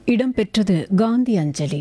இடம்பெற்றது காந்தி அஞ்சலி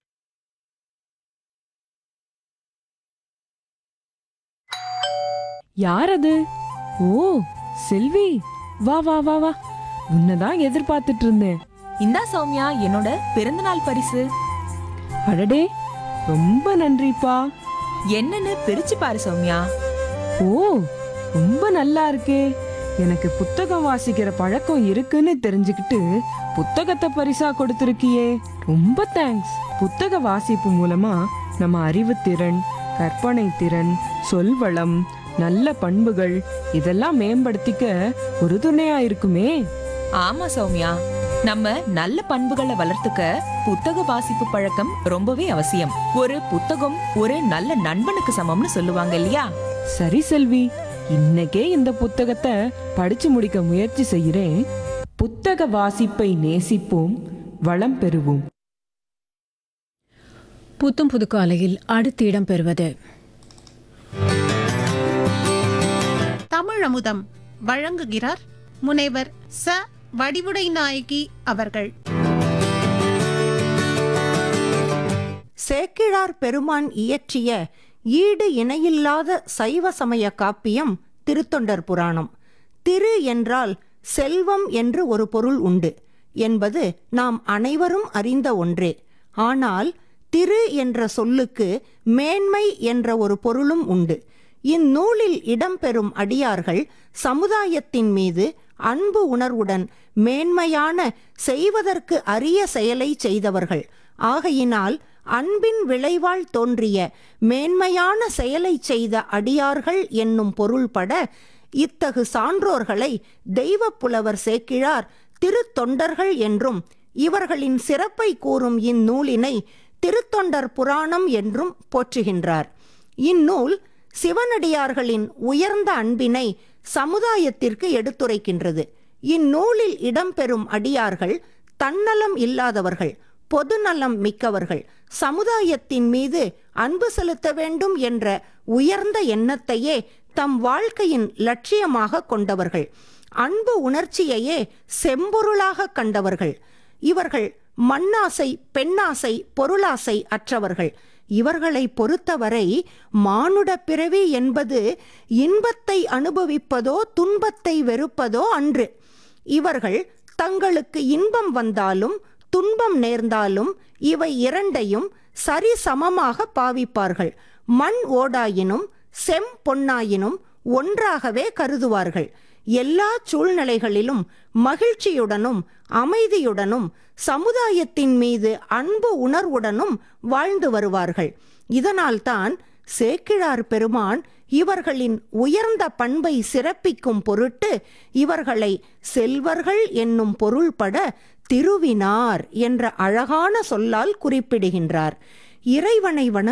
யார் அது ஓ செல்வி வா வா வா வா உன்னதான் எதிர்பார்த்துட்டு இருந்தேன் இந்தா சௌமியா என்னோட பிறந்தநாள் பரிசு அடடே ரொம்ப நன்றிப்பா என்னன்னு பிரிச்சு பாரு சௌமியா ஓ ரொம்ப நல்லா இருக்கே எனக்கு புத்தகம் வாசிக்கிற பழக்கம் இருக்குன்னு தெரிஞ்சுக்கிட்டு புத்தகத்தை பரிசா கொடுத்திருக்கியே ரொம்ப தேங்க்ஸ் புத்தக வாசிப்பு மூலமா நம்ம அறிவுத்திறன் கற்பனை திறன் சொல்வளம் நல்ல பண்புகள் இதெல்லாம் மேம்படுத்திக்க ஒரு துணையா இருக்குமே ஆமா சௌமியா நம்ம நல்ல பண்புகளை வளர்த்துக்க புத்தக வாசிப்பு பழக்கம் ரொம்பவே அவசியம் ஒரு புத்தகம் ஒரு நல்ல நண்பனுக்கு சமம்னு சொல்லுவாங்க இல்லையா சரி செல்வி இன்னைக்கே இந்த புத்தகத்தை படிச்சு முடிக்க முயற்சி செய்கிறேன் புத்தக வாசிப்பை நேசிப்போம் வளம் பெறுவோம் புத்தும் புது காலையில் அடுத்து இடம்பெறுவது தமிழமுதம் வழங்குகிறார் முனைவர் ச வடிவுடை நாயகி அவர்கள் சேக்கிழார் பெருமான் இயற்றிய ஈடு இணையில்லாத சைவ சமய காப்பியம் திருத்தொண்டர் புராணம் திரு என்றால் செல்வம் என்று ஒரு பொருள் உண்டு என்பது நாம் அனைவரும் அறிந்த ஒன்றே ஆனால் திரு என்ற சொல்லுக்கு மேன்மை என்ற ஒரு பொருளும் உண்டு இந்நூலில் இடம்பெறும் அடியார்கள் சமுதாயத்தின் மீது அன்பு உணர்வுடன் மேன்மையான செய்வதற்கு அரிய செயலை செய்தவர்கள் ஆகையினால் அன்பின் விளைவால் தோன்றிய மேன்மையான செயலை செய்த அடியார்கள் என்னும் பொருள்பட இத்தகு சான்றோர்களை தெய்வப் புலவர் சேக்கிழார் திருத்தொண்டர்கள் என்றும் இவர்களின் சிறப்பை கூறும் இந்நூலினை திருத்தொண்டர் புராணம் என்றும் போற்றுகின்றார் இந்நூல் சிவனடியார்களின் உயர்ந்த அன்பினை சமுதாயத்திற்கு எடுத்துரைக்கின்றது இந்நூலில் இடம்பெறும் அடியார்கள் தன்னலம் இல்லாதவர்கள் பொதுநலம் மிக்கவர்கள் சமுதாயத்தின் மீது அன்பு செலுத்த வேண்டும் என்ற உயர்ந்த எண்ணத்தையே தம் வாழ்க்கையின் லட்சியமாக கொண்டவர்கள் அன்பு உணர்ச்சியையே செம்பொருளாக கண்டவர்கள் இவர்கள் மண்ணாசை பெண்ணாசை பொருளாசை அற்றவர்கள் இவர்களை பொறுத்தவரை மானுட பிறவி என்பது இன்பத்தை அனுபவிப்பதோ துன்பத்தை வெறுப்பதோ அன்று இவர்கள் தங்களுக்கு இன்பம் வந்தாலும் துன்பம் நேர்ந்தாலும் இவை இரண்டையும் சரிசமமாக பாவிப்பார்கள் மண் ஓடாயினும் செம் பொன்னாயினும் ஒன்றாகவே கருதுவார்கள் எல்லா சூழ்நிலைகளிலும் மகிழ்ச்சியுடனும் அமைதியுடனும் சமுதாயத்தின் மீது அன்பு உணர்வுடனும் வாழ்ந்து வருவார்கள் இதனால்தான் சேக்கிழார் பெருமான் இவர்களின் உயர்ந்த பண்பை சிறப்பிக்கும் பொருட்டு இவர்களை செல்வர்கள் என்னும் பொருள்பட திருவினார் என்ற அழகான சொல்லால் குறிப்பிடுகின்றார் இறைவனை வணங்க